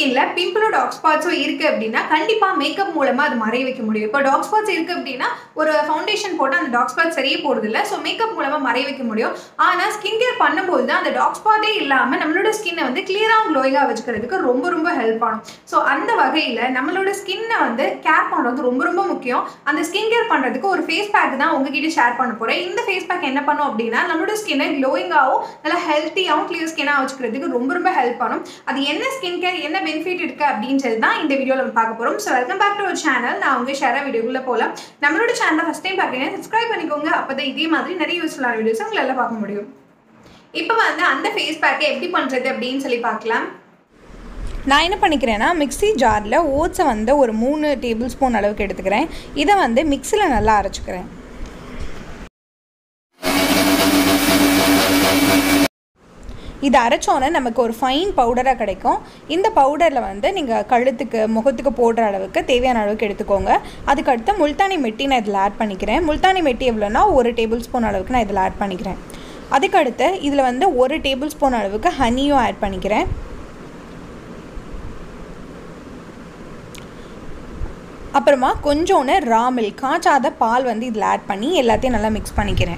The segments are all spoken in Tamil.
ஸ்கின்ல பிம்பிளோ டாக் ஸ்பாட்ஸோ இருக்கு அப்படின்னா கண்டிப்பா மேக்கப் மூலமா அது மறைய வைக்க முடியும் இப்போ டாக் ஸ்பாட்ஸ் இருக்கு அப்படின்னா ஒரு ஃபவுண்டேஷன் போட்டு அந்த டாக் ஸ்பாட் சரியே போடுறது இல்லை ஸோ மேக்கப் மூலமா மறைய வைக்க முடியும் ஆனா ஸ்கின் கேர் பண்ணும்போது தான் அந்த டாக் ஸ்பாட்டே இல்லாம நம்மளோட ஸ்கின்னை வந்து கிளியராக க்ளோயிங்காக வச்சுக்கிறதுக்கு ரொம்ப ரொம்ப ஹெல்ப் ஆகும் ஸோ அந்த வகையில் நம்மளோட ஸ்கின்னை வந்து கேர் பண்ணுறது ரொம்ப ரொம்ப முக்கியம் அந்த ஸ்கின் கேர் பண்ணுறதுக்கு ஒரு ஃபேஸ் பேக் தான் உங்ககிட்ட ஷேர் பண்ண போகிறேன் இந்த ஃபேஸ் பேக் என்ன பண்ணும் அப்படின்னா நம்மளோட ஸ்கின்னை க்ளோயிங்காகவும் நல்லா ஹெல்த்தியாகவும் கிளியர் ஸ்கின்னாக வச்சுக்கிறதுக்கு ரொம்ப ரொம்ப ஹெல்ப் பண்ணும் அது என்ன ஸ்கின் கேர் என்ன பெனிஃபிட் இருக்குது அப்படின்றது தான் இந்த வீடியோவில் நம்ம பார்க்க போகிறோம் ஸோ வெல்கம் பேக் டு ஒரு சேனல் நான் உங்கள் ஷேராக வீடியோக்குள்ளே போகலாம் நம்மளோட சேனலை ஃபஸ்ட் டைம் பார்க்குறீங்க சப்ஸ்கிரைப் பண்ணிக்கோங்க அப்போ தான் இதே மாதிரி நிறைய யூஸ்ஃபுல்லான வீடியோஸ் உங்களால் பார்க்க முடியும் இப்போ வந்து அந்த ஃபேஸ் பேக்கை எப்படி பண்ணுறது அப்படின்னு சொல்லி பார்க்கலாம் நான் என்ன பண்ணிக்கிறேன்னா மிக்ஸி ஜாரில் ஓட்ஸை வந்து ஒரு மூணு டேபிள் ஸ்பூன் அளவுக்கு எடுத்துக்கிறேன் இதை வந்து மிக்ஸியில் நல்லா அரைச்சிக்கிறேன் இது அரைச்சோன்னே நமக்கு ஒரு ஃபைன் பவுடராக கிடைக்கும் இந்த பவுடரில் வந்து நீங்கள் கழுத்துக்கு முகத்துக்கு போடுற அளவுக்கு தேவையான அளவுக்கு எடுத்துக்கோங்க அதுக்கடுத்து முல்தானி மெட்டி நான் இதில் ஆட் பண்ணிக்கிறேன் முல்தானி மெட்டி எவ்வளோனா ஒரு டேபிள் ஸ்பூன் அளவுக்கு நான் இதில் ஆட் பண்ணிக்கிறேன் அதுக்கடுத்து இதில் வந்து ஒரு டேபிள் ஸ்பூன் அளவுக்கு ஹனியும் ஆட் பண்ணிக்கிறேன் அப்புறமா கொஞ்சோன்னு ரா மில்க் காய்ச்சாத பால் வந்து இதில் ஆட் பண்ணி எல்லாத்தையும் நல்லா மிக்ஸ் பண்ணிக்கிறேன்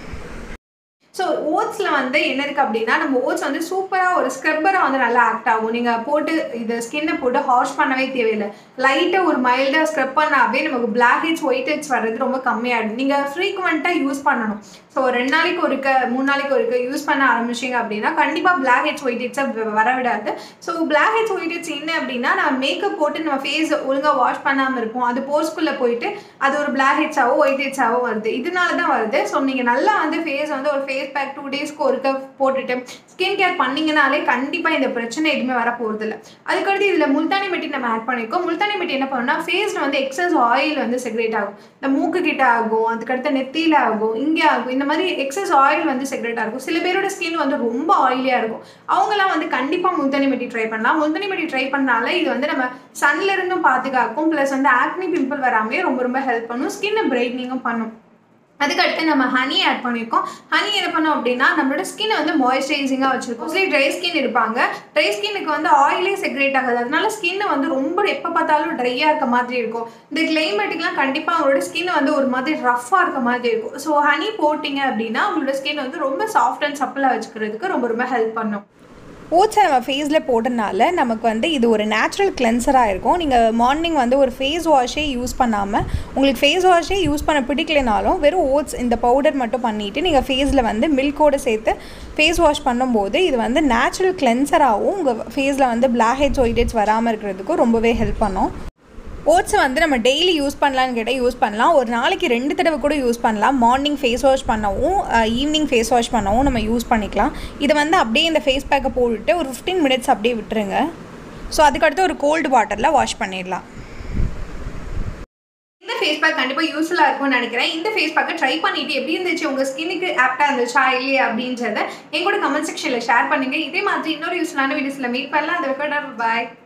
ஸோ ஓட்ஸில் வந்து என்ன இருக்குது அப்படின்னா நம்ம ஓட்ஸ் வந்து சூப்பராக ஒரு ஸ்க்ரப்பராக வந்து நல்லா ஆக்ட் ஆகும் நீங்கள் போட்டு இது ஸ்கின்னை போட்டு ஹாஷ் பண்ணவே தேவையில்லை லைட்டாக ஒரு மைல்டாக ஸ்க்ரப் பண்ணாவே நமக்கு பிளாக் ஹெட்ஸ் ஒயிட் ஹெட்ஸ் வர்றது ரொம்ப கம்மியாகிடும் நீங்கள் ஃப்ரீக்வெண்ட்டாக யூஸ் பண்ணணும் ஸோ ரெண்டு நாளைக்கு ஒருக்க மூணு நாளைக்கு ஒருக்க யூஸ் பண்ண ஆரம்பிச்சிங்க அப்படின்னா கண்டிப்பாக பிளாக் ஹெட்ஸ் ஒயிட் ஹெட்ஸை வர விடாது so black heads white heads என்ன அப்படின்னா நம்ம மேக்கப் போட்டு நம்ம ஃபேஸ் ஒழுங்காக வாஷ் பண்ணாமல் இருப்போம் அது போர்ஸ்குள்ளே போயிட்டு அது ஒரு பிளாக் ஹெட்ஸாவோ ஒயிட் ஹெட்ஸாவோ வருது இதனால தான் வருது ஸோ நீங்கள் நல்லா வந்து ஃபேஸ் வந்து ஒரு ஃபேஸ் பேக் டூ டேஸ்க்கு ஒருக்க போட்டுட்டு ஸ்கின் கேர் பண்ணிங்கனாலே கண்டிப்பாக இந்த பிரச்சனை எதுவுமே வர போகிறதில்ல அதுக்கடுத்து இதில் முல்தானி மெட்டி நம்ம ஆட் பண்ணியிருக்கோம் முல்தானி மெட்டி என்ன பண்ணணும்னா ஃபேஸில் வந்து எக்ஸஸ் ஆயில் வந்து செக்ரேட் ஆகும் இந்த மூக்கு கிட்ட ஆகும் அதுக்கடுத்து நெத்தியில் ஆகும் இங்கே ஆகும் இந்த மாதிரி எக்ஸஸ் ஆயில் வந்து செக்ரேட் ஆகும் சில பேரோட ஸ்கின் வந்து ரொம்ப ஆயிலியாக இருக்கும் அவங்களாம் வந்து கண்டிப்பாக முல்தானி மெட்டி ட்ரை பண்ணலாம் முல்தானி மெட்டி ட்ரை பண்ணால இது வந்து நம்ம சன்ல இருந்தும் பாதுகாக்கும் ப்ளஸ் வந்து ஆக்னி பிம்பிள் வராமே ரொம்ப ரொம்ப ஹெல்ப் பண்ணும் ஸ்கின்னை பிரைட்னிங்கும் பண்ணும் அதுக்கடுத்து நம்ம ஹனி ஆட் பண்ணியிருக்கோம் ஹனி என்ன பண்ணோம் அப்படின்னா நம்மளோட ஸ்கின் வந்து மாய்ஸ்சரைசிங்காக வச்சுருக்கோம் மோஸ்ட்லி ட்ரை ஸ்கின் இருப்பாங்க ட்ரை ஸ்கின்னுக்கு வந்து ஆயிலே செக்ரேட் ஆகாது அதனால ஸ்கின் வந்து ரொம்ப எப்போ பார்த்தாலும் ட்ரையாக இருக்க மாதிரி இருக்கும் இந்த கிளைமேட்டுக்குலாம் கண்டிப்பாக அவங்களோட ஸ்கின் வந்து ஒரு மாதிரி ரஃப்பாக இருக்க மாதிரி இருக்கும் ஸோ ஹனி போட்டிங்க அப்படின்னா உங்களோட ஸ்கின் வந்து ரொம்ப சாஃப்ட் அண்ட் சப்பிளாக வச்சுக்கிறதுக்கு ரொம்ப ரொம்ப ஹெல்ப் பண்ணும் ஓட்ஸை நம்ம ஃபேஸில் போடுறதுனால நமக்கு வந்து இது ஒரு நேச்சுரல் கிளென்சராக இருக்கும் நீங்கள் மார்னிங் வந்து ஒரு ஃபேஸ் வாஷே யூஸ் பண்ணாமல் உங்களுக்கு ஃபேஸ் வாஷே யூஸ் பண்ண பிடிக்கலைனாலும் வெறும் ஓட்ஸ் இந்த பவுடர் மட்டும் பண்ணிவிட்டு நீங்கள் ஃபேஸில் வந்து மில்கோடு சேர்த்து ஃபேஸ் வாஷ் பண்ணும்போது இது வந்து நேச்சுரல் கிளென்சராகவும் உங்கள் ஃபேஸில் வந்து பிளாக் ஹெட்ஸ் ஒயிட் ஹெட்ஸ் வராமல் இருக்கிறதுக்கும் ரொம்பவே ஹெல்ப் பண்ணும் ஓட்ஸை வந்து நம்ம டெய்லி யூஸ் பண்ணலான்னு கேட்டால் யூஸ் பண்ணலாம் ஒரு நாளைக்கு ரெண்டு தடவை கூட யூஸ் பண்ணலாம் மார்னிங் ஃபேஸ் வாஷ் பண்ணவும் ஈவினிங் ஃபேஸ் வாஷ் பண்ணவும் நம்ம யூஸ் பண்ணிக்கலாம் இதை வந்து அப்படியே இந்த ஃபேஸ் பேக்கை போட்டுட்டு ஒரு ஃபிஃப்டீன் மினிட்ஸ் அப்படியே விட்டுருங்க ஸோ அதுக்கடுத்து ஒரு கோல்டு வாட்டரில் வாஷ் பண்ணிடலாம் இந்த ஃபேஸ் பேக் கண்டிப்பாக யூஸ்ஃபுல்லாக இருக்கும்னு நினைக்கிறேன் இந்த ஃபேஸ் பேக்கை ட்ரை பண்ணிட்டு எப்படி இருந்துச்சு உங்கள் ஸ்கின்னுக்கு ஆப்டாக இருந்துச்சா இல்லையா அப்படின்றத என் கூட கமெண்ட் செக்ஷனில் ஷேர் பண்ணுங்கள் இதே மாதிரி இன்னொரு யூஸ்ஃபுல்லான வீடியோஸில் மீட் பண்ணலாம் அது பாய்